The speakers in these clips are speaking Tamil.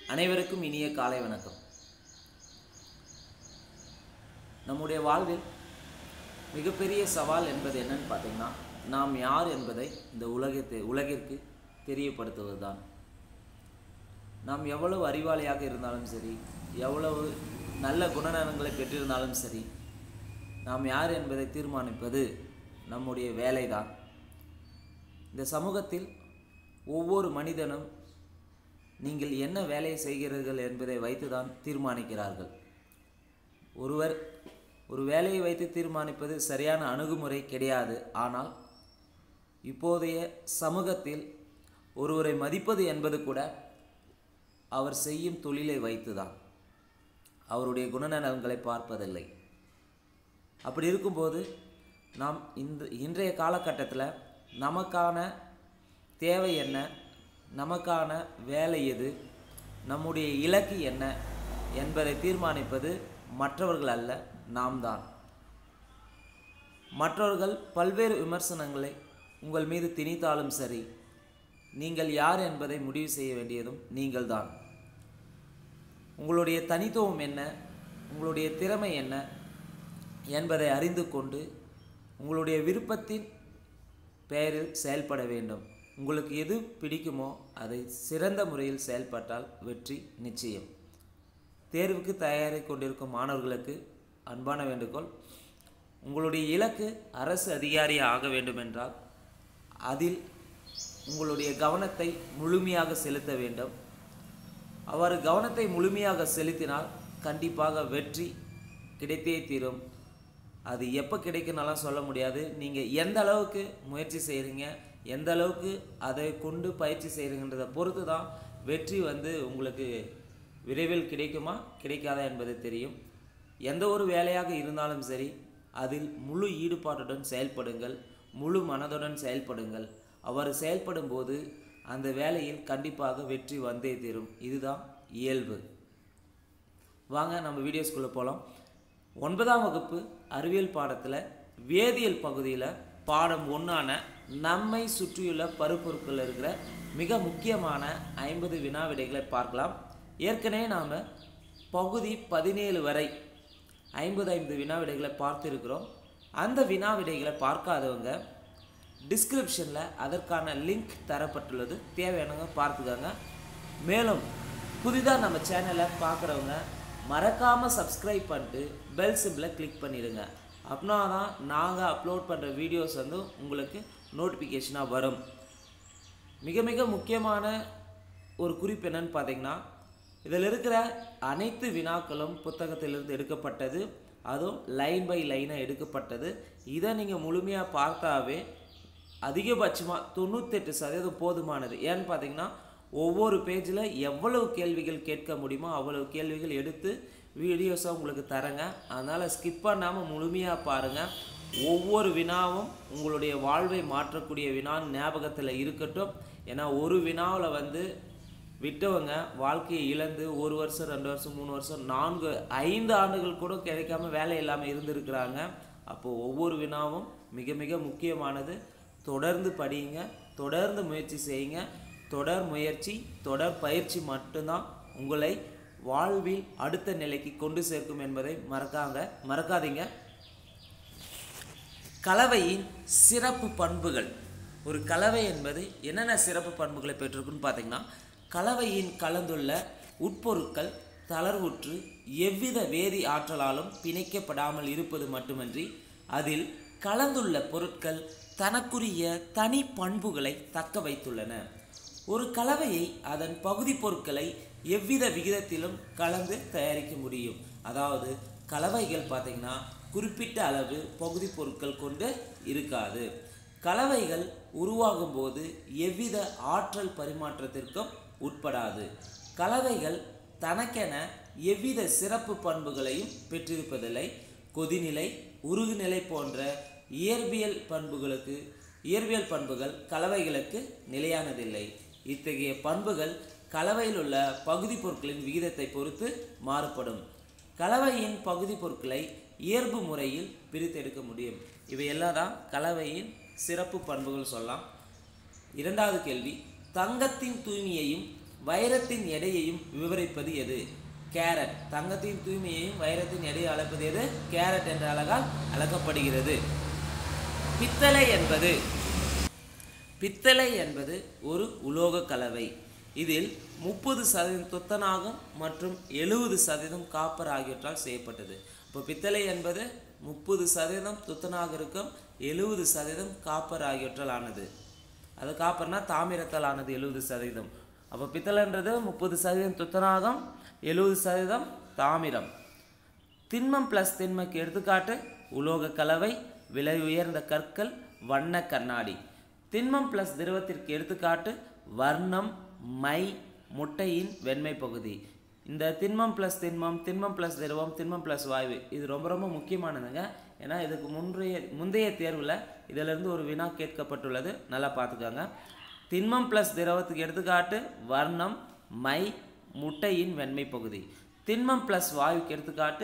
அனைவருக்கும் இனிய காலை வணக்கம் நம்முடைய வாழ்வில் மிகப்பெரிய சவால் என்பது என்னன்னு பார்த்தீங்கன்னா நாம் யார் என்பதை இந்த உலகத்தை உலகிற்கு தெரியப்படுத்துவதுதான் நாம் எவ்வளவு அறிவாளியாக இருந்தாலும் சரி எவ்வளவு நல்ல குணநலன்களை பெற்றிருந்தாலும் சரி நாம் யார் என்பதை தீர்மானிப்பது நம்முடைய வேலைதான் இந்த சமூகத்தில் ஒவ்வொரு மனிதனும் நீங்கள் என்ன வேலையை செய்கிறீர்கள் என்பதை வைத்துதான் தீர்மானிக்கிறார்கள் ஒருவர் ஒரு வேலையை வைத்து தீர்மானிப்பது சரியான அணுகுமுறை கிடையாது ஆனால் இப்போதைய சமூகத்தில் ஒருவரை மதிப்பது என்பது கூட அவர் செய்யும் தொழிலை வைத்துதான் அவருடைய குணநலன்களை பார்ப்பதில்லை அப்படி இருக்கும்போது நாம் இந்த இன்றைய காலகட்டத்தில் நமக்கான தேவை என்ன நமக்கான வேலை எது நம்முடைய இலக்கு என்ன என்பதை தீர்மானிப்பது மற்றவர்கள் அல்ல நாம் தான் மற்றவர்கள் பல்வேறு விமர்சனங்களை உங்கள் மீது திணித்தாலும் சரி நீங்கள் யார் என்பதை முடிவு செய்ய வேண்டியதும் நீங்கள்தான் உங்களுடைய தனித்துவம் என்ன உங்களுடைய திறமை என்ன என்பதை அறிந்து கொண்டு உங்களுடைய விருப்பத்தின் பெயரில் செயல்பட வேண்டும் உங்களுக்கு எது பிடிக்குமோ அதை சிறந்த முறையில் செயல்பட்டால் வெற்றி நிச்சயம் தேர்வுக்கு தயாரி கொண்டிருக்கும் மாணவர்களுக்கு அன்பான வேண்டுகோள் உங்களுடைய இலக்கு அரசு அதிகாரி ஆக வேண்டுமென்றால் அதில் உங்களுடைய கவனத்தை முழுமையாக செலுத்த வேண்டும் அவர் கவனத்தை முழுமையாக செலுத்தினால் கண்டிப்பாக வெற்றி கிடைத்தே தீரும் அது எப்போ கிடைக்குன்னாலாம் சொல்ல முடியாது நீங்கள் எந்த அளவுக்கு முயற்சி செய்கிறீங்க எந்த அளவுக்கு அதை கொண்டு பயிற்சி செய்கிறீங்கன்றதை பொறுத்து தான் வெற்றி வந்து உங்களுக்கு விரைவில் கிடைக்குமா கிடைக்காதா என்பது தெரியும் எந்த ஒரு வேலையாக இருந்தாலும் சரி அதில் முழு ஈடுபாட்டுடன் செயல்படுங்கள் முழு மனதுடன் செயல்படுங்கள் அவர் செயல்படும் போது அந்த வேலையில் கண்டிப்பாக வெற்றி வந்தே தீரும் இதுதான் இயல்பு வாங்க நம்ம வீடியோஸ்குள்ளே போகலாம் ஒன்பதாம் வகுப்பு அறிவியல் பாடத்தில் வேதியியல் பகுதியில் பாடம் ஒன்றான நம்மை சுற்றியுள்ள பருப்பொருட்கள் இருக்கிற மிக முக்கியமான ஐம்பது வினா விடைகளை பார்க்கலாம் ஏற்கனவே நாம் பகுதி பதினேழு வரை ஐம்பது ஐம்பது வினா விடைகளை பார்த்துருக்கிறோம் அந்த வினா விடைகளை பார்க்காதவங்க டிஸ்கிரிப்ஷனில் அதற்கான லிங்க் தரப்பட்டுள்ளது தேவையானவங்க பார்த்துக்கோங்க மேலும் புதிதாக நம்ம சேனலை பார்க்குறவங்க மறக்காமல் சப்ஸ்கிரைப் பண்ணிட்டு பெல் சிம்பிளை கிளிக் பண்ணிடுங்க அப்படின்னா தான் நாங்கள் அப்லோட் பண்ணுற வீடியோஸ் வந்து உங்களுக்கு நோட்டிஃபிகேஷனாக வரும் மிக மிக முக்கியமான ஒரு குறிப்பு என்னன்னு பார்த்தீங்கன்னா இதில் இருக்கிற அனைத்து வினாக்களும் புத்தகத்திலிருந்து எடுக்கப்பட்டது அதுவும் லைன் பை லைனாக எடுக்கப்பட்டது இதை நீங்கள் முழுமையாக பார்த்தாவே அதிகபட்சமாக தொண்ணூத்தெட்டு சதவீதம் போதுமானது ஏன்னு பார்த்தீங்கன்னா ஒவ்வொரு பேஜில் எவ்வளவு கேள்விகள் கேட்க முடியுமோ அவ்வளவு கேள்விகள் எடுத்து வீடியோஸாக உங்களுக்கு தரேங்க அதனால் ஸ்கிப் பண்ணாமல் முழுமையாக பாருங்கள் ஒவ்வொரு வினாவும் உங்களுடைய வாழ்வை மாற்றக்கூடிய வினா ஞாபகத்தில் இருக்கட்டும் ஏன்னா ஒரு வினாவில் வந்து விட்டவங்க வாழ்க்கையை இழந்து ஒரு வருஷம் ரெண்டு வருஷம் மூணு வருஷம் நான்கு ஐந்து ஆண்டுகள் கூட கிடைக்காம வேலை இல்லாமல் இருந்திருக்கிறாங்க அப்போது ஒவ்வொரு வினாவும் மிக மிக முக்கியமானது தொடர்ந்து படியுங்க தொடர்ந்து முயற்சி செய்யுங்க தொடர் முயற்சி தொடர் பயிற்சி மட்டும்தான் உங்களை வாழ்வில் அடுத்த நிலைக்கு கொண்டு சேர்க்கும் என்பதை மறக்காங்க மறக்காதீங்க கலவையின் சிறப்பு பண்புகள் ஒரு கலவை என்பது என்னென்ன சிறப்பு பண்புகளை பெற்றிருக்குன்னு பார்த்தீங்கன்னா கலவையின் கலந்துள்ள உட்பொருட்கள் தளர்வுற்று எவ்வித வேதி ஆற்றலாலும் பிணைக்கப்படாமல் இருப்பது மட்டுமன்றி அதில் கலந்துள்ள பொருட்கள் தனக்குரிய தனி பண்புகளை தக்க வைத்துள்ளன ஒரு கலவையை அதன் பகுதி பொருட்களை எவ்வித விகிதத்திலும் கலந்து தயாரிக்க முடியும் அதாவது கலவைகள் பார்த்திங்கன்னா குறிப்பிட்ட அளவு பகுதி பொருட்கள் கொண்டு இருக்காது கலவைகள் உருவாகும் போது எவ்வித ஆற்றல் பரிமாற்றத்திற்கும் உட்படாது கலவைகள் தனக்கென எவ்வித சிறப்பு பண்புகளையும் பெற்றிருப்பதில்லை கொதிநிலை உருகுநிலை போன்ற இயற்பியல் பண்புகளுக்கு இயற்பியல் பண்புகள் கலவைகளுக்கு நிலையானதில்லை இத்தகைய பண்புகள் கலவையில் உள்ள பகுதி பொருட்களின் விகிதத்தை பொறுத்து மாறுபடும் கலவையின் பகுதி பொருட்களை இயல்பு முறையில் பிரித்தெடுக்க முடியும் இவையெல்லாம் தான் கலவையின் சிறப்பு பண்புகள் சொல்லலாம் இரண்டாவது கேள்வி தங்கத்தின் தூய்மையையும் வைரத்தின் எடையையும் விவரிப்பது எது கேரட் தங்கத்தின் தூய்மையையும் வைரத்தின் எடையை அளப்பது எது கேரட் என்ற அழகால் அளக்கப்படுகிறது பித்தளை என்பது பித்தளை என்பது ஒரு உலோக கலவை இதில் முப்பது சதவீதம் துத்தநாகம் மற்றும் எழுபது சதவீதம் காப்பர் ஆகியவற்றால் செய்யப்பட்டது இப்போ பித்தளை என்பது முப்பது சதவீதம் துத்தநாகம் இருக்கும் எழுபது சதவீதம் காப்பர் ஆகியவற்றால் ஆனது அது காப்பர்னா தாமிரத்தால் ஆனது எழுபது சதவீதம் அப்போ பித்தளைன்றது முப்பது சதவீதம் துத்தநாகம் எழுபது சதவீதம் தாமிரம் திண்மம் ப்ளஸ் திண்மக்கு எடுத்துக்காட்டு உலோக கலவை விலை உயர்ந்த கற்கள் வண்ண கண்ணாடி திண்மம் ப்ளஸ் திரவத்திற்கு எடுத்துக்காட்டு வர்ணம் மை முட்டையின் வெண்மை பகுதி இந்த திண்மம் ப்ளஸ் திண்மம் திண்மம் ப்ளஸ் திரவம் திண்மம் ப்ளஸ் வாயு இது ரொம்ப ரொம்ப முக்கியமானதுங்க ஏன்னா இதுக்கு முன்றைய முந்தைய தேர்வில் இதிலிருந்து ஒரு வினா கேட்கப்பட்டுள்ளது நல்லா பார்த்துக்கோங்க திண்மம் ப்ளஸ் திரவத்துக்கு எடுத்துக்காட்டு வர்ணம் மை முட்டையின் வெண்மை பகுதி திண்மம் ப்ளஸ் வாயுக்கு எடுத்துக்காட்டு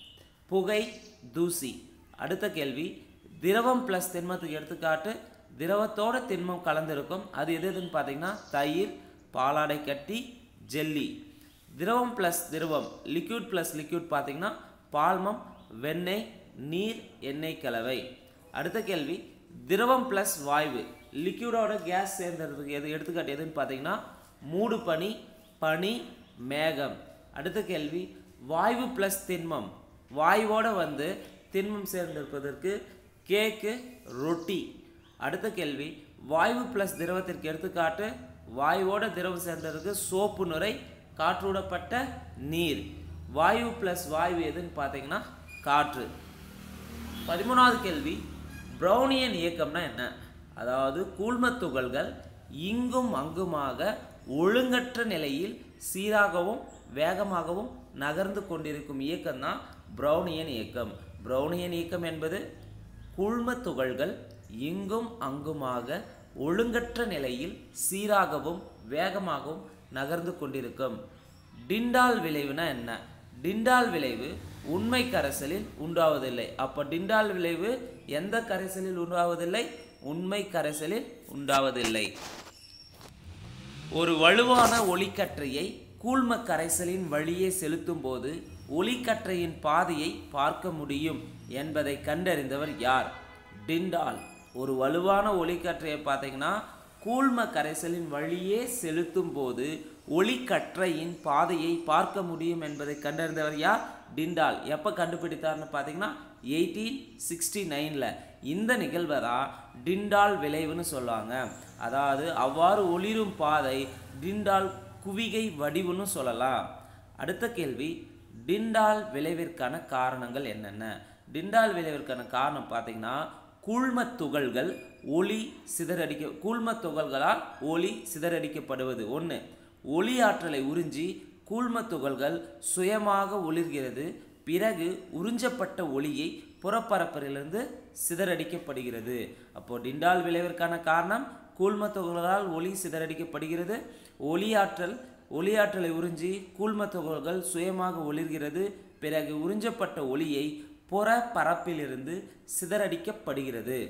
புகை தூசி அடுத்த கேள்வி திரவம் ப்ளஸ் திண்மத்துக்கு எடுத்துக்காட்டு திரவத்தோட திண்மம் கலந்திருக்கும் அது எது எதுன்னு பார்த்தீங்கன்னா தயிர் பாலாடை கட்டி ஜெல்லி திரவம் ப்ளஸ் திரவம் லிக்யூட் ப்ளஸ் லிக்யூட் பார்த்தீங்கன்னா பால்மம் வெண்ணெய் நீர் எண்ணெய் கலவை அடுத்த கேள்வி திரவம் ப்ளஸ் வாயு லிக்யூடோட கேஸ் சேர்ந்ததுக்கு எது எடுத்துக்காட்டு எதுன்னு பார்த்தீங்கன்னா மூடு பனி பனி மேகம் அடுத்த கேள்வி வாயு ப்ளஸ் திண்மம் வாயுவோட வந்து திண்மம் சேர்ந்திருப்பதற்கு கேக்கு ரொட்டி அடுத்த கேள்வி வாயு ப்ளஸ் திரவத்திற்கு எடுத்துக்காட்டு வாயுவோட திரவம் சேர்ந்ததுக்கு சோப்பு நுரை காற்றூடப்பட்ட நீர் வாயு ப்ளஸ் வாயு எதுன்னு பார்த்தீங்கன்னா காற்று பதிமூணாவது கேள்வி ப்ரௌனியன் இயக்கம்னா என்ன அதாவது கூழ்மத் துகள்கள் இங்கும் அங்குமாக ஒழுங்கற்ற நிலையில் சீராகவும் வேகமாகவும் நகர்ந்து கொண்டிருக்கும் இயக்கம் தான் ப்ரௌனியன் இயக்கம் ப்ரௌனியன் இயக்கம் என்பது கூழ்மத் துகள்கள் இங்கும் அங்குமாக ஒழுங்கற்ற நிலையில் சீராகவும் வேகமாகவும் நகர்ந்து கொண்டிருக்கும் டிண்டால் விளைவுனா என்ன டிண்டால் விளைவு உண்மை கரைசலில் உண்டாவதில்லை அப்போ டிண்டால் விளைவு எந்த கரைசலில் உண்டாவதில்லை உண்மை கரைசலில் உண்டாவதில்லை ஒரு வலுவான ஒளிக்கற்றையை கூழ்ம கரைசலின் வழியே செலுத்தும் போது ஒளிக்கற்றையின் பாதையை பார்க்க முடியும் என்பதை கண்டறிந்தவர் யார் டிண்டால் ஒரு வலுவான ஒளிக்கற்றையை பார்த்தீங்கன்னா கூழ்ம கரைசலின் வழியே செலுத்தும் போது ஒளிக்கற்றையின் பாதையை பார்க்க முடியும் என்பதை கண்டறிந்தவர் யார் டிண்டால் எப்போ கண்டுபிடித்தார்னு பார்த்தீங்கன்னா எயிட்டீன் சிக்ஸ்டி நைனில் இந்த நிகழ்வை தான் டிண்டால் விளைவுன்னு சொல்லுவாங்க அதாவது அவ்வாறு ஒளிரும் பாதை டிண்டால் குவிகை வடிவுன்னு சொல்லலாம் அடுத்த கேள்வி டிண்டால் விளைவிற்கான காரணங்கள் என்னென்ன டிண்டால் விளைவிற்கான காரணம் பார்த்தீங்கன்னா கூழ்மத் துகள்கள் ஒளி சிதறடிக்க கூழ்மத் துகள்களால் ஒளி சிதறடிக்கப்படுவது ஒன்று ஒளி ஆற்றலை உறிஞ்சி கூழ்மத் துகள்கள் சுயமாக ஒளிர்கிறது பிறகு உறிஞ்சப்பட்ட ஒளியை புறப்பரப்பிலிருந்து சிதறடிக்கப்படுகிறது அப்போ டிண்டால் விளைவிற்கான காரணம் கூழ்மத் துகள்களால் ஒளி சிதறடிக்கப்படுகிறது ஒளியாற்றல் ஒளியாற்றலை உறிஞ்சி கூழ்மத் துகள்கள் சுயமாக ஒளிர்கிறது பிறகு உறிஞ்சப்பட்ட ஒளியை புற பரப்பிலிருந்து சிதறடிக்கப்படுகிறது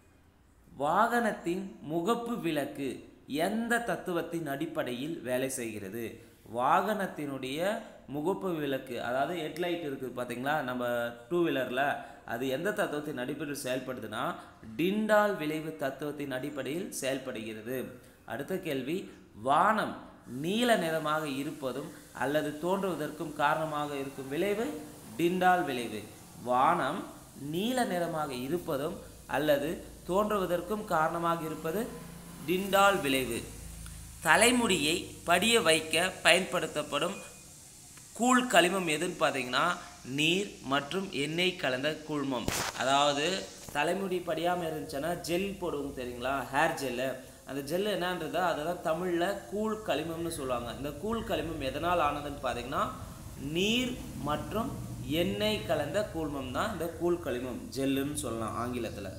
வாகனத்தின் முகப்பு விளக்கு எந்த தத்துவத்தின் அடிப்படையில் வேலை செய்கிறது வாகனத்தினுடைய முகப்பு விளக்கு அதாவது ஹெட்லைட் இருக்குது பார்த்தீங்களா நம்ம டூ வீலரில் அது எந்த தத்துவத்தின் அடிப்படையில் செயல்படுதுன்னா டிண்டால் விளைவு தத்துவத்தின் அடிப்படையில் செயல்படுகிறது அடுத்த கேள்வி வானம் நீல நிறமாக இருப்பதும் அல்லது தோன்றுவதற்கும் காரணமாக இருக்கும் விளைவு டிண்டால் விளைவு வானம் நீல நிறமாக இருப்பதும் அல்லது தோன்றுவதற்கும் காரணமாக இருப்பது டிண்டால் விளைவு தலைமுடியை படிய வைக்க பயன்படுத்தப்படும் கூழ் களிமம் எதுன்னு பார்த்தீங்கன்னா நீர் மற்றும் எண்ணெய் கலந்த கூழ்மம் அதாவது தலைமுடி படியாமல் இருந்துச்சுன்னா ஜெல் போடுவோம் தெரியுங்களா ஹேர் ஜெல்லு அந்த ஜெல் என்னன்றதோ அதை தான் தமிழில் கூழ் களிமம்னு சொல்லுவாங்க இந்த கூழ் களிமம் எதனால் ஆனதுன்னு பார்த்தீங்கன்னா நீர் மற்றும் எண்ணெய் கலந்த கூழ்மம் தான் இந்த கூழ் களிமம் ஜெல்லுன்னு சொல்லலாம் ஆங்கிலத்தில்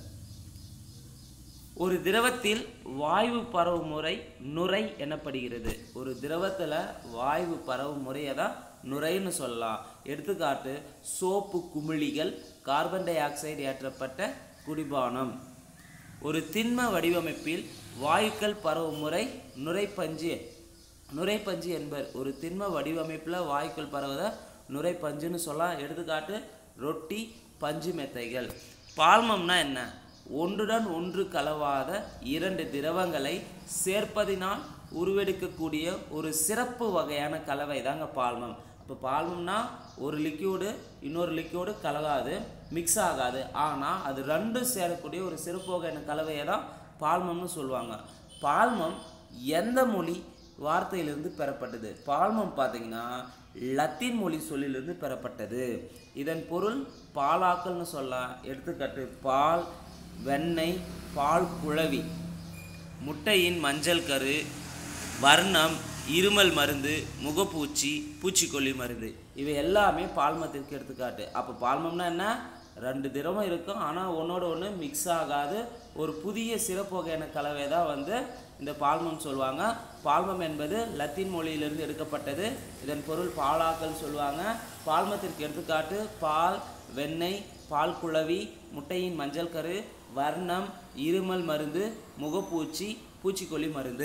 ஒரு திரவத்தில் வாயு பரவும் முறை நுரை எனப்படுகிறது ஒரு திரவத்தில் வாயு பரவும் முறையை தான் நுரைன்னு சொல்லலாம் எடுத்துக்காட்டு சோப்பு குமிழிகள் கார்பன் டை ஆக்சைடு ஏற்றப்பட்ட குடிபானம் ஒரு திண்ம வடிவமைப்பில் வாயுக்கள் பரவும் முறை நுரைப்பஞ்சு நுரைப்பஞ்சு என்பர் ஒரு திண்ம வடிவமைப்பில் வாய்க்குள் பரவத நுரைப்பஞ்சுன்னு சொல்லலாம் எடுத்துக்காட்டு ரொட்டி பஞ்சு மெத்தைகள் பால்மம்னா என்ன ஒன்றுடன் ஒன்று கலவாத இரண்டு திரவங்களை சேர்ப்பதினால் உருவெடுக்கக்கூடிய ஒரு சிறப்பு வகையான கலவை தாங்க பால்மம் இப்போ பால்மம்னா ஒரு லிக்யூடு இன்னொரு லிக்யூடு கலகாது மிக்ஸ் ஆகாது ஆனால் அது ரெண்டும் சேரக்கூடிய ஒரு சிறப்பு வகையான கலவையை தான் பால்மம்னு சொல்லுவாங்க பால்மம் எந்த மொழி வார்த்தையிலிருந்து பெறப்பட்டது பால்மம் பார்த்தீங்கன்னா லத்தீன் மொழி சொல்லிலிருந்து பெறப்பட்டது இதன் பொருள் பாலாக்கல்னு சொல்லலாம் எடுத்துக்காட்டு பால் வெண்ணெய் பால் குழவி முட்டையின் மஞ்சள் கரு வர்ணம் இருமல் மருந்து முகப்பூச்சி பூச்சிக்கொல்லி மருந்து இவை எல்லாமே பால்மத்திற்கு எடுத்துக்காட்டு அப்போ பால்மம்னா என்ன ரெண்டு திரவம் இருக்கும் ஆனால் ஒன்றோட ஒன்று மிக்ஸ் ஆகாது ஒரு புதிய சிறப்பு வகையான கலவை தான் வந்து இந்த பால்மம் சொல்லுவாங்க பால்மம் என்பது லத்தீன் மொழியிலிருந்து எடுக்கப்பட்டது இதன் பொருள் பாலாக்கல் சொல்லுவாங்க பால்மத்திற்கு எடுத்துக்காட்டு பால் வெண்ணெய் பால் குழவி முட்டையின் மஞ்சள் கரு வர்ணம் இருமல் மருந்து முகப்பூச்சி பூச்சிக்கொல்லி மருந்து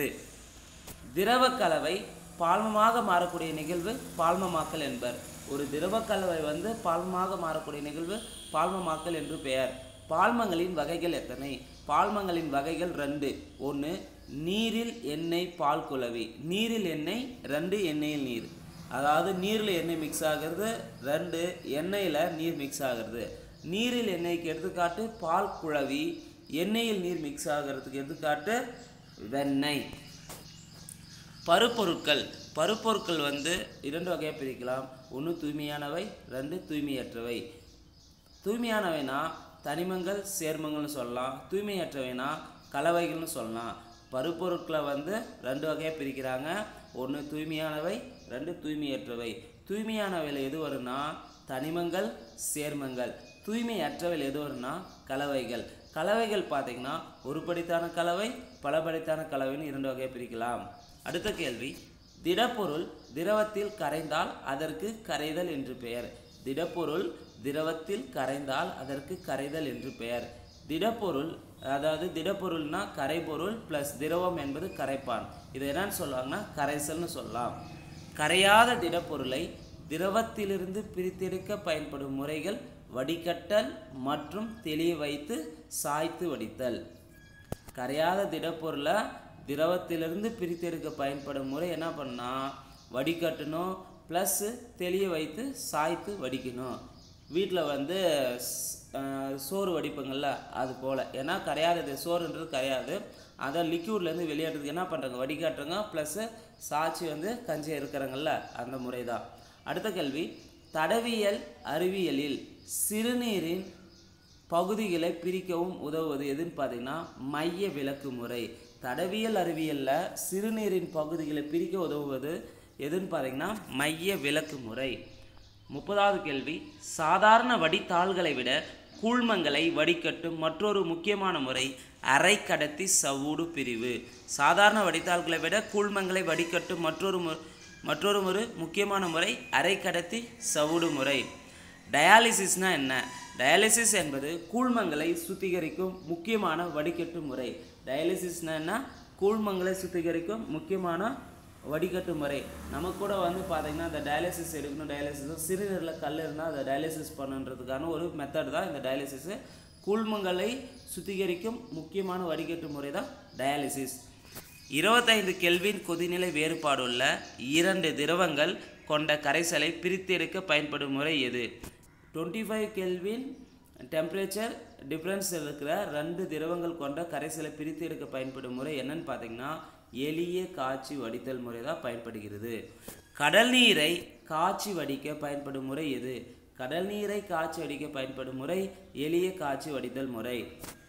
திரவ கலவை பால்மமாக மாறக்கூடிய நிகழ்வு பால்மமாக்கல் என்பர் ஒரு திரவ கலவை வந்து பால்மமாக மாறக்கூடிய நிகழ்வு பால்மமாக்கல் என்று பெயர் பால்மங்களின் வகைகள் எத்தனை பால்மங்களின் வகைகள் ரெண்டு ஒன்று நீரில் எண்ணெய் பால் குலவி நீரில் எண்ணெய் ரெண்டு எண்ணெயில் நீர் அதாவது நீரில் எண்ணெய் மிக்ஸ் ஆகிறது ரெண்டு எண்ணெயில் நீர் மிக்ஸ் ஆகிறது நீரில் எண்ணெய்க்கு எடுத்துக்காட்டு பால் குழவி எண்ணெயில் நீர் மிக்ஸ் ஆகிறதுக்கு எடுத்துக்காட்டு வெண்ணெய் பருப்பொருட்கள் பருப்பொருட்கள் வந்து இரண்டு வகையாக பிரிக்கலாம் ஒன்று தூய்மையானவை ரெண்டு தூய்மையற்றவை தூய்மையானவைனா தனிமங்கள் சேர்மங்கள்னு சொல்லலாம் தூய்மையற்றவைனா கலவைகள்னு சொல்லலாம் பருப்பொருட்களை வந்து ரெண்டு வகையாக பிரிக்கிறாங்க ஒன்று தூய்மையானவை ரெண்டு தூய்மையற்றவை தூய்மையானவையில் எது வரும்னா தனிமங்கள் சேர்மங்கள் தூய்மையற்றவையில் எது வரும்னா கலவைகள் கலவைகள் பார்த்தீங்கன்னா ஒருபடித்தான கலவை பலபடித்தான கலவைன்னு இரண்டு வகையாக பிரிக்கலாம் அடுத்த கேள்வி திடப்பொருள் திரவத்தில் கரைந்தால் அதற்கு கரைதல் என்று பெயர் திடப்பொருள் திரவத்தில் கரைந்தால் அதற்கு கரைதல் என்று பெயர் திடப்பொருள் அதாவது திடப்பொருள்னா கரைபொருள் ப்ளஸ் திரவம் என்பது கரைப்பான் இதை என்னன்னு சொல்லுவாங்கன்னா கரைசல்னு சொல்லலாம் கரையாத திடப்பொருளை திரவத்திலிருந்து பிரித்தெடுக்க பயன்படும் முறைகள் வடிகட்டல் மற்றும் தெளிய வைத்து சாய்த்து வடித்தல் கரையாத திடப்பொருளை திரவத்திலிருந்து பிரித்தெடுக்க பயன்படும் முறை என்ன பண்ணா வடிகட்டணும் ப்ளஸ்ஸு தெளிய வைத்து சாய்த்து வடிக்கணும் வீட்டில் வந்து ஸ்- அஹ் சோறு வடிப்பங்கள்ல அது போல் ஏன்னா கரையாதது சோறுன்றது கரையாது அதை லிக்யூட்லேருந்து வெளியேறதுக்கு என்ன பண்ணுறாங்க வடிகட்டுறாங்க ப்ளஸ்ஸு சாய்ச்சி வந்து கஞ்சி இருக்கிறாங்கல்ல அந்த முறை தான் அடுத்த கேள்வி தடவியல் அறிவியலில் சிறுநீரின் பகுதிகளை பிரிக்கவும் உதவுவது எதுன்னு பார்த்தீங்கன்னா மைய விலக்கு முறை தடவியல் அறிவியலில் சிறுநீரின் பகுதிகளை பிரிக்க உதவுவது எதுன்னு பார்த்தீங்கன்னா மைய விலக்கு முறை முப்பதாவது கேள்வி சாதாரண வடித்தாள்களை விட கூழ்மங்களை வடிகட்டும் மற்றொரு முக்கியமான முறை அரைக்கடத்தி சவ்வூடு பிரிவு சாதாரண வடித்தாள்களை விட கூழ்மங்களை வடிகட்டும் மற்றொரு மு மற்றொரு ஒரு முக்கியமான முறை அரைக்கடத்தி சவ்வூடு முறை டயாலிசிஸ்னா என்ன டயாலிசிஸ் என்பது கூழ்மங்களை சுத்திகரிக்கும் முக்கியமான வடிகட்டு முறை டயாலிசிஸ்னா என்ன கூழ்மங்களை சுத்திகரிக்கும் முக்கியமான வடிகட்டு முறை நமக்கு கூட வந்து பார்த்தீங்கன்னா இந்த டயாலிசிஸ் எடுக்கணும் டயாலிசிஸ் சிறுநீரில் கல் இருந்தால் அதை டயாலிசிஸ் பண்ணுன்றதுக்கான ஒரு மெத்தட் தான் இந்த டயாலிசிஸ் கூழ்மங்களை சுத்திகரிக்கும் முக்கியமான வடிகட்டு முறை தான் டயாலிசிஸ் இருபத்தைந்து கெல்வின் கொதிநிலை வேறுபாடுள்ள இரண்டு திரவங்கள் கொண்ட கரைசலை பிரித்தெடுக்க பயன்படும் முறை எது twenty five kelvin temperature difference இருக்கிற ரெண்டு திரவங்கள் கொண்ட கரைசலை பிரித்து எடுக்க பயன்படும் முறை என்னன்னு பார்த்தீங்கன்னா எளிய காய்ச்சி வடித்தல் முறை தான் பயன்படுகிறது கடல் நீரை காய்ச்சி வடிக்க பயன்படும் முறை எது கடல் நீரை காய்ச்சி வடிக்க பயன்படும் முறை எளிய காய்ச்சி வடித்தல் முறை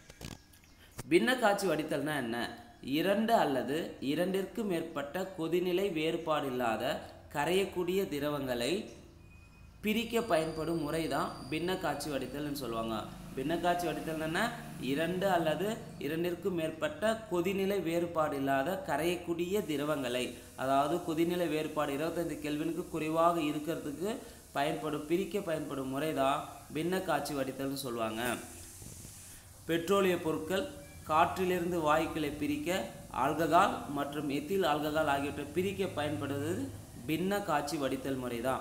பின்ன காட்சி வடித்தல்னா என்ன இரண்டு அல்லது இரண்டிற்கு மேற்பட்ட கொதிநிலை வேறுபாடு இல்லாத கரையக்கூடிய திரவங்களை பிரிக்க பயன்படும் முறை தான் பின்ன காட்சி வடித்தல்னு சொல்லுவாங்க பின்ன காட்சி வடித்தல் என்ன இரண்டு அல்லது இரண்டிற்கும் மேற்பட்ட கொதிநிலை வேறுபாடு இல்லாத கரையக்கூடிய திரவங்களை அதாவது கொதிநிலை வேறுபாடு இருபத்தைந்து கெல்வினுக்கு குறைவாக இருக்கிறதுக்கு பயன்படும் பிரிக்க பயன்படும் முறை தான் பின்ன காட்சி வடித்தல்னு சொல்லுவாங்க பெட்ரோலிய பொருட்கள் காற்றிலிருந்து வாயுக்களை பிரிக்க ஆல்கஹால் மற்றும் எத்தில் ஆல்கஹால் ஆகியவற்றை பிரிக்க பயன்படுவது பின்ன காட்சி வடித்தல் முறை தான்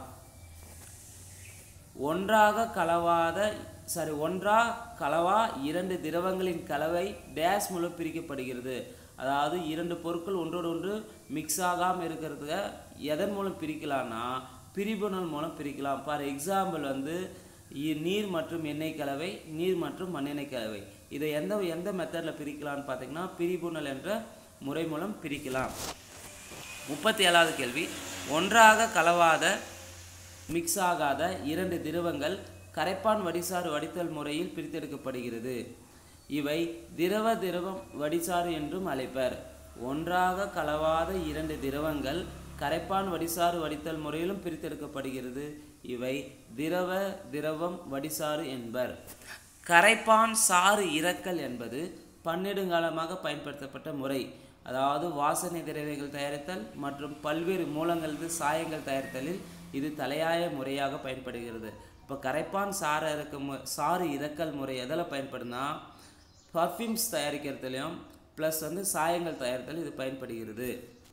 ஒன்றாக கலவாத சாரி ஒன்றா கலவா இரண்டு திரவங்களின் கலவை டேஸ் மூலம் பிரிக்கப்படுகிறது அதாவது இரண்டு பொருட்கள் ஒன்றோடு ஒன்று மிக்ஸ் ஆகாமல் இருக்கிறதுக்கு எதன் மூலம் பிரிக்கலாம்னா பிரிபுணல் மூலம் பிரிக்கலாம் ஃபார் எக்ஸாம்பிள் வந்து இ- நீர் மற்றும் எண்ணெய் கலவை நீர் மற்றும் மண்ணெண்ணெய் கலவை இதை எந்த எந்த மெத்தடில் பிரிக்கலாம்னு பார்த்தீங்கன்னா பிரிபுணல் என்ற முறை மூலம் பிரிக்கலாம் முப்பத்தி ஏழாவது கேள்வி ஒன்றாக கலவாத மிக்ஸ் ஆகாத இரண்டு திரவங்கள் கரைப்பான் வடிசாறு வடித்தல் முறையில் பிரித்தெடுக்கப்படுகிறது இவை திரவ திரவம் வடிசாறு என்றும் அழைப்பர் ஒன்றாக கலவாத இரண்டு திரவங்கள் கரைப்பான் வடிசாறு வடித்தல் முறையிலும் பிரித்தெடுக்கப்படுகிறது இவை திரவ திரவம் வடிசாறு என்பர் கரைப்பான் சாறு இறக்கல் என்பது பன்னெடுங்காலமாக பயன்படுத்தப்பட்ட முறை அதாவது வாசனை திரவியங்கள் தயாரித்தல் மற்றும் பல்வேறு மூலங்களது சாயங்கள் தயாரித்தலில் இது தலையாய முறையாக பயன்படுகிறது இப்போ கரைப்பான் சாறு இறக்க மு சாறு இறக்கல் முறை எதில் பயன்படுதுன்னா பர்ஃப்யூம்ஸ் தயாரிக்கிறதுலையும் ப்ளஸ் வந்து சாயங்கள் தயாரித்தல் இது பயன்படுகிறது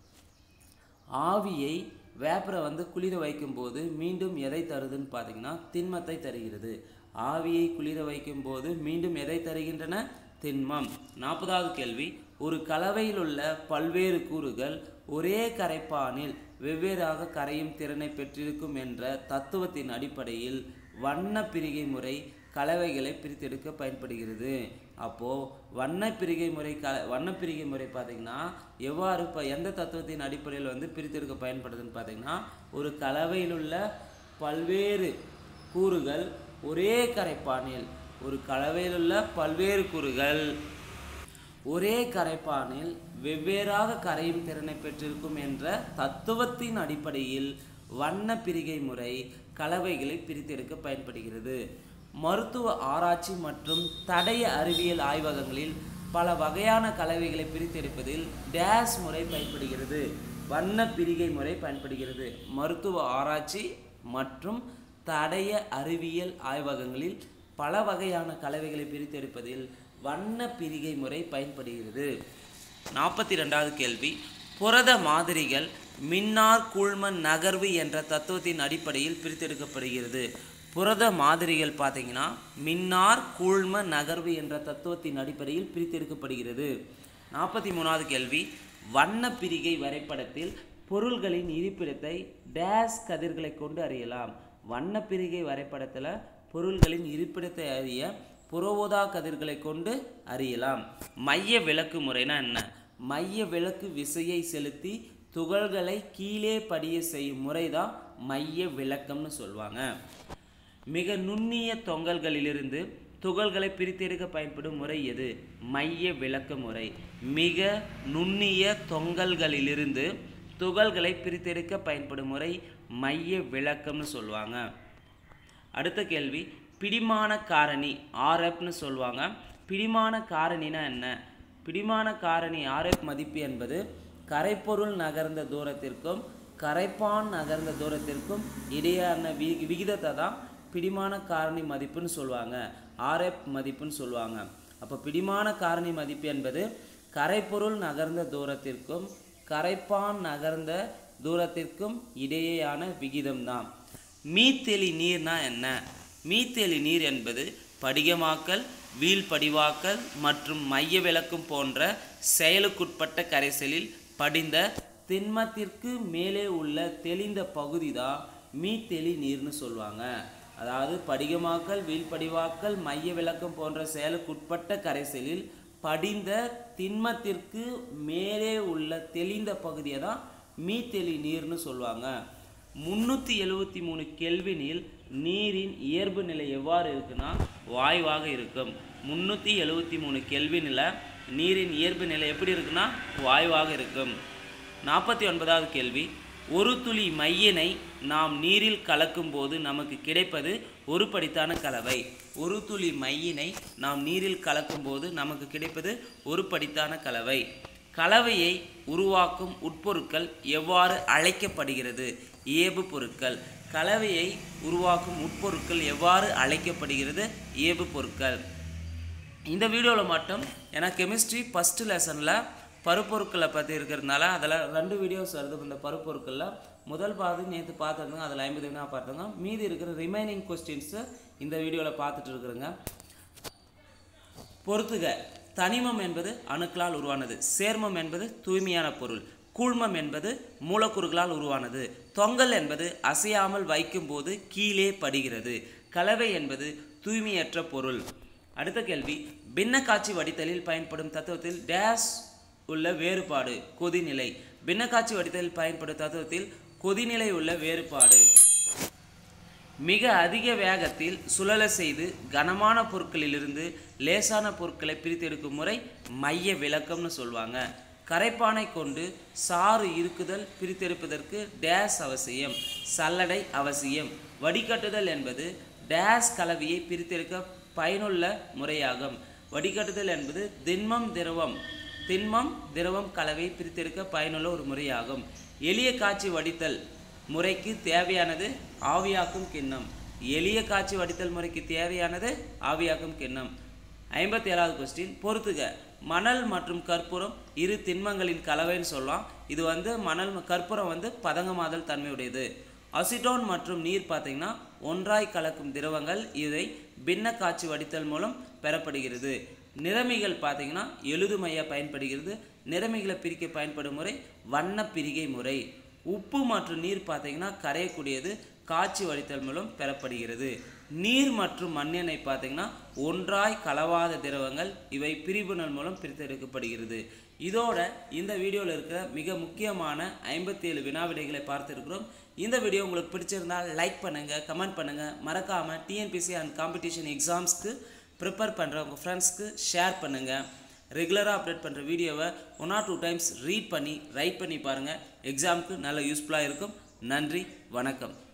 ஆவியை வேப்பரை வந்து குளிர வைக்கும்போது மீண்டும் எதை தருதுன்னு பார்த்தீங்கன்னா திண்மத்தை தருகிறது ஆவியை குளிர வைக்கும்போது மீண்டும் எதை தருகின்றன திண்மம் நாற்பதாவது கேள்வி ஒரு கலவையில் உள்ள பல்வேறு கூறுகள் ஒரே கரைப்பானில் வெவ்வேறாக கரையும் திறனை பெற்றிருக்கும் என்ற தத்துவத்தின் அடிப்படையில் வண்ண பிரிகை முறை கலவைகளை பிரித்தெடுக்க பயன்படுகிறது அப்போது வண்ண பிரிகை முறை க வண்ண பிரிகை முறை பார்த்தீங்கன்னா எவ்வாறு இப்போ எந்த தத்துவத்தின் அடிப்படையில் வந்து பிரித்தெடுக்க பயன்படுதுன்னு பார்த்தீங்கன்னா ஒரு கலவையில் உள்ள பல்வேறு கூறுகள் ஒரே கரைப்பானில் ஒரு கலவையில் உள்ள பல்வேறு கூறுகள் ஒரே கரைப்பானில் வெவ்வேறாக கரையும் திறனை பெற்றிருக்கும் என்ற தத்துவத்தின் அடிப்படையில் வண்ண பிரிகை முறை கலவைகளை பிரித்தெடுக்க பயன்படுகிறது மருத்துவ ஆராய்ச்சி மற்றும் தடய அறிவியல் ஆய்வகங்களில் பல வகையான கலவைகளை பிரித்தெடுப்பதில் டேஸ் முறை பயன்படுகிறது வண்ண பிரிகை முறை பயன்படுகிறது மருத்துவ ஆராய்ச்சி மற்றும் தடய அறிவியல் ஆய்வகங்களில் பல வகையான கலவைகளை பிரித்தெடுப்பதில் வண்ண பிரிகை முறை பயன்படுகிறது நாற்பத்தி ரெண்டாவது கேள்வி புரத மாதிரிகள் மின்னார் கூழ்ம நகர்வு என்ற தத்துவத்தின் அடிப்படையில் பிரித்தெடுக்கப்படுகிறது புரத மாதிரிகள் பார்த்தீங்கன்னா மின்னார் கூழ்ம நகர்வு என்ற தத்துவத்தின் அடிப்படையில் பிரித்தெடுக்கப்படுகிறது நாற்பத்தி மூணாவது கேள்வி வண்ண பிரிகை வரைபடத்தில் பொருள்களின் இருப்பிடத்தை டேஸ் கதிர்களை கொண்டு அறியலாம் வண்ண பிரிகை வரைபடத்தில் பொருள்களின் இருப்பிடத்தை அறிய புறவோதா கதிர்களை கொண்டு அறியலாம் மைய விளக்கு முறைனா என்ன மைய விளக்கு விசையை செலுத்தி துகள்களை கீழே படிய செய்யும் முறை தான் மைய விளக்கம்னு சொல்லுவாங்க மிக நுண்ணிய தொங்கல்களிலிருந்து துகள்களை பிரித்தெடுக்க பயன்படும் முறை எது மைய விளக்க முறை மிக நுண்ணிய தொங்கல்களிலிருந்து துகள்களை பிரித்தெடுக்க பயன்படும் முறை மைய விளக்கம்னு சொல்லுவாங்க அடுத்த கேள்வி பிடிமான காரணி ஆர்எஃப்னு சொல்லுவாங்க பிடிமான காரணினா என்ன பிடிமான காரணி ஆர்எஃப் மதிப்பு என்பது கரைப்பொருள் நகர்ந்த தூரத்திற்கும் கரைப்பான் நகர்ந்த தூரத்திற்கும் இடையான வி விகிதத்தை தான் பிடிமான காரணி மதிப்புன்னு சொல்லுவாங்க ஆர்எஃப் மதிப்புன்னு சொல்லுவாங்க அப்போ பிடிமான காரணி மதிப்பு என்பது கரைப்பொருள் நகர்ந்த தூரத்திற்கும் கரைப்பான் நகர்ந்த தூரத்திற்கும் இடையேயான விகிதம்தான் மீத்தெளி நீர்னா என்ன மீத்தெளி நீர் என்பது படிகமாக்கல் வீழ்படிவாக்கல் மற்றும் மைய விளக்கும் போன்ற செயலுக்குட்பட்ட கரைசலில் படிந்த திண்மத்திற்கு மேலே உள்ள தெளிந்த பகுதி தான் மீத்தெளி நீர்னு சொல்லுவாங்க அதாவது படிகமாக்கல் வீழ்படிவாக்கல் மைய விளக்கம் போன்ற செயலுக்குட்பட்ட கரைசலில் படிந்த திண்மத்திற்கு மேலே உள்ள தெளிந்த பகுதியை தான் மீத்தெளி நீர்னு சொல்லுவாங்க முந்நூற்றி எழுவத்தி மூணு கெல்வினில் நீரின் இயல்பு நிலை எவ்வாறு இருக்குன்னா வாயுவாக இருக்கும் முந்நூற்றி எழுவத்தி மூணு கெல்வினில் நீரின் இயல்பு நிலை எப்படி இருக்குன்னா வாயுவாக இருக்கும் நாற்பத்தி ஒன்பதாவது கேள்வி ஒரு துளி மையினை நாம் நீரில் கலக்கும்போது நமக்கு கிடைப்பது ஒரு படித்தான கலவை ஒரு துளி மையினை நாம் நீரில் கலக்கும்போது நமக்கு கிடைப்பது ஒரு படித்தான கலவை கலவையை உருவாக்கும் உட்பொருட்கள் எவ்வாறு அழைக்கப்படுகிறது ஏபு பொருட்கள் கலவையை உருவாக்கும் உட்பொருட்கள் எவ்வாறு அழைக்கப்படுகிறது ஏபு பொருட்கள் இந்த வீடியோவில் மட்டும் ஏன்னா கெமிஸ்ட்ரி ஃபஸ்ட்டு லெசனில் பருப்பொருட்களை பற்றி இருக்கிறதுனால அதில் ரெண்டு வீடியோஸ் வருது இந்த பருப்பொருட்களில் முதல் பாதி நேற்று பார்த்துருந்தோங்க அதில் ஐம்பது வினா பார்த்துங்க மீதி இருக்கிற ரிமைனிங் கொஸ்டின்ஸை இந்த வீடியோவில் பார்த்துட்டு இருக்கிறேங்க பொறுத்துக தனிமம் என்பது அணுக்களால் உருவானது சேர்மம் என்பது தூய்மையான பொருள் கூழ்மம் என்பது மூலக்கூறுகளால் உருவானது தொங்கல் என்பது அசையாமல் வைக்கும்போது கீழே படுகிறது கலவை என்பது தூய்மையற்ற பொருள் அடுத்த கேள்வி பின்னக்காட்சி வடித்தலில் பயன்படும் தத்துவத்தில் டேஸ் உள்ள வேறுபாடு கொதிநிலை பின்னக்காட்சி வடித்தலில் பயன்படும் தத்துவத்தில் கொதிநிலை உள்ள வேறுபாடு மிக அதிக வேகத்தில் சுழல செய்து கனமான பொருட்களிலிருந்து லேசான பொருட்களை பிரித்தெடுக்கும் முறை மைய விளக்கம்னு சொல்லுவாங்க கரைப்பானை கொண்டு சாறு இருக்குதல் பிரித்தெடுப்பதற்கு டேஸ் அவசியம் சல்லடை அவசியம் வடிகட்டுதல் என்பது டேஸ் கலவையை பிரித்தெடுக்க பயனுள்ள முறையாகும் வடிகட்டுதல் என்பது திண்மம் திரவம் திண்மம் திரவம் கலவை பிரித்தெடுக்க பயனுள்ள ஒரு முறையாகும் எளிய காட்சி வடித்தல் முறைக்கு தேவையானது ஆவியாக்கும் கிண்ணம் எளிய காட்சி வடித்தல் முறைக்கு தேவையானது ஆவியாக்கும் கிண்ணம் ஐம்பத்தி ஏழாவது கொஸ்டின் பொறுத்துக மணல் மற்றும் கற்பூரம் இரு திண்மங்களின் கலவைன்னு சொல்லலாம் இது வந்து மணல் கற்பூரம் வந்து பதங்கமாதல் தன்மையுடையது அசிட்டோன் மற்றும் நீர் பார்த்தீங்கன்னா ஒன்றாய் கலக்கும் திரவங்கள் இதை பின்ன காட்சி வடித்தல் மூலம் பெறப்படுகிறது நிறமிகள் பார்த்தீங்கன்னா எழுதுமையா பயன்படுகிறது நிறமிகளை பிரிக்க பயன்படும் முறை வண்ண பிரிகை முறை உப்பு மற்றும் நீர் பார்த்தீங்கன்னா கரையக்கூடியது காட்சி வடித்தல் மூலம் பெறப்படுகிறது நீர் மற்றும் மண்ணெண்ணெய் பார்த்தீங்கன்னா ஒன்றாய் கலவாத திரவங்கள் இவை பிரிவுணல் மூலம் பிரித்தெடுக்கப்படுகிறது இதோட இந்த வீடியோவில் இருக்கிற மிக முக்கியமான ஐம்பத்தி ஏழு வினாவிடைகளை பார்த்துருக்கிறோம் இந்த வீடியோ உங்களுக்கு பிடிச்சிருந்தால் லைக் பண்ணுங்கள் கமெண்ட் பண்ணுங்கள் மறக்காமல் டிஎன்பிசி அண்ட் காம்படிஷன் எக்ஸாம்ஸ்க்கு ப்ரிப்பேர் பண்ணுற உங்கள் ஃப்ரெண்ட்ஸ்க்கு ஷேர் பண்ணுங்கள் ரெகுலராக அப்டேட் பண்ணுற வீடியோவை one or two times read பண்ணி ரைட் பண்ணி பாருங்கள் எக்ஸாமுக்கு நல்ல யூஸ்ஃபுல்லாக இருக்கும் நன்றி வணக்கம்